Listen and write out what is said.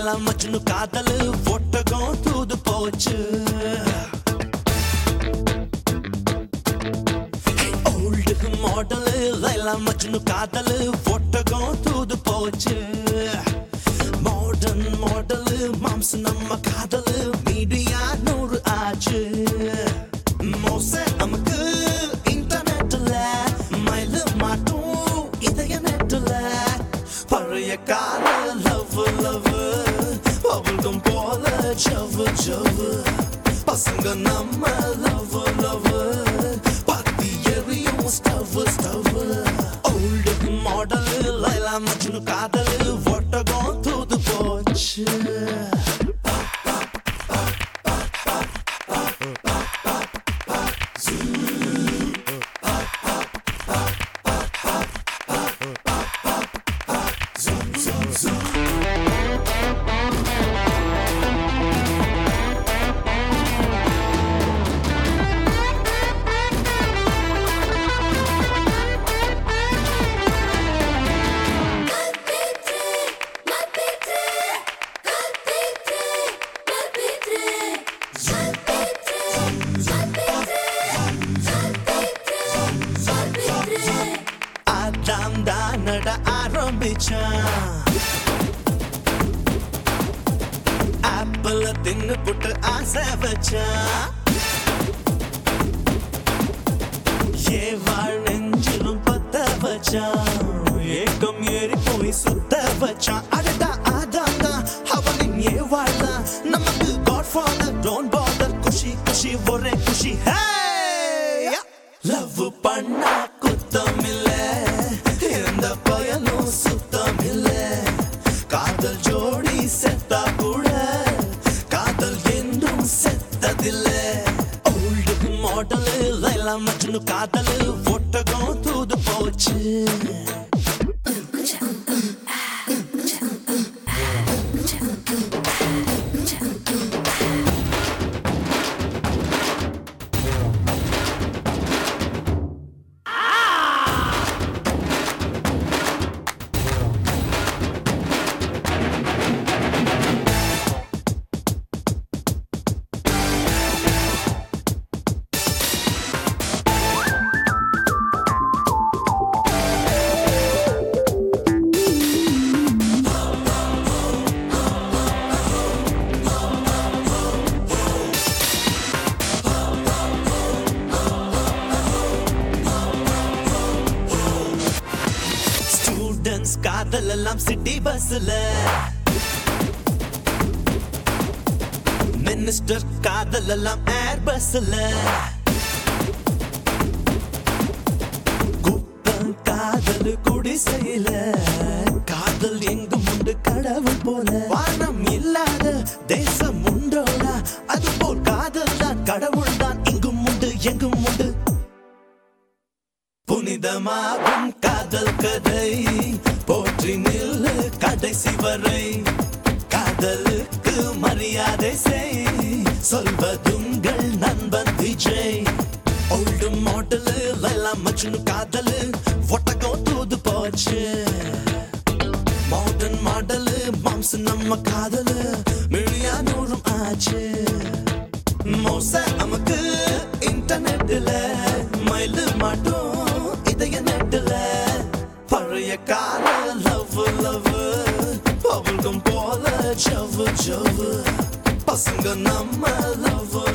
லைலா மஜ்னு காதல் ஒட்டகம் தூது போச்சு ஓல்டு மாடல் லைலா மஜ்னு காதல் ஒட்டகம் தூது போச்சு மாடர்ன் மாடல் மாம்ஸ் நம்ம காதல் மீடியா நூறு ஆச்சு மோச நமக்கு இன்டர்நெட்ல மயிலு மாட்டும் இதய நெட்டுல பழைய கால லவ் லவ் அவளுக்கும் போல ஜவ் ஜவ் பசங்க நம்ம லவ் லவ் பத்தி எரியும் stove stove old model Laila Majnu காதல் ஒட்டகம் தூது போச்சு ஆதாம் தான் நட ஆரம்பிச்சான் ஆப்பிள தின்னு புட்டு ஆசை வச்சான் ஏ வாழ் நெஞ்சிலும் பத்த வச்சான் ஏக்கம் ஏறி போய் சுத்த வச்சான் அடடா ஆதாம் தான் அவனின் ஏ வாழ்தான் நமக்கு காட் ஃபாதர் டோன்ட் பாதர் குஷி குஷி ஒரே குஷி லவ் பண்ணா குத்தம் இல்ல எந்த பயனும் சுத்தம் இல்ல காதல் ஜோடி செத்தா கூட காதல் என்றும் செத்ததில்ல ஓல்டு மாடல் லைலா மஜ்னு காதல் ஒட்டகம் தூது போச்சு ஸ்டூடெண்ட்ஸ் காதல் எல்லாம் சிட்டி பஸ்ல மினிஸ்டர் காதல் எல்லாம் ஏர் பஸ்ல குப்பம் காதல் குடிசையில காதல் எங்கும் உண்டு கடவுள் போல வானம் இல்லாத தேசம் உண்டோடா அது போல் காதல் தான் கடவுள் தான் இங்கும் உண்டு எங்கும் உண்டு புனிதமாகும் காதல் கதை போற்றி நில்லு கடைசி வரை காதலுக்கு மரியாதை செய் சொல்வதுங்கள் நண்பன் விஜய் ஓல்டு மாடல் லைலா மஜ்னு காதல் ஒட்டகம் தூது போச்சு மாடர்ன் மாடல் மாம்ஸ் நம்ம காதல் மிழியா நூறும் ஆச்சு மோச நமக்கு இன்டர்நெட்ல மயிலு மாட்டோம் இதய நெட்டுல பழைய கால லவ் லவ் அவளுக்கும் போல ஜவ் ஜவ் பசங்க நம்ம லவ்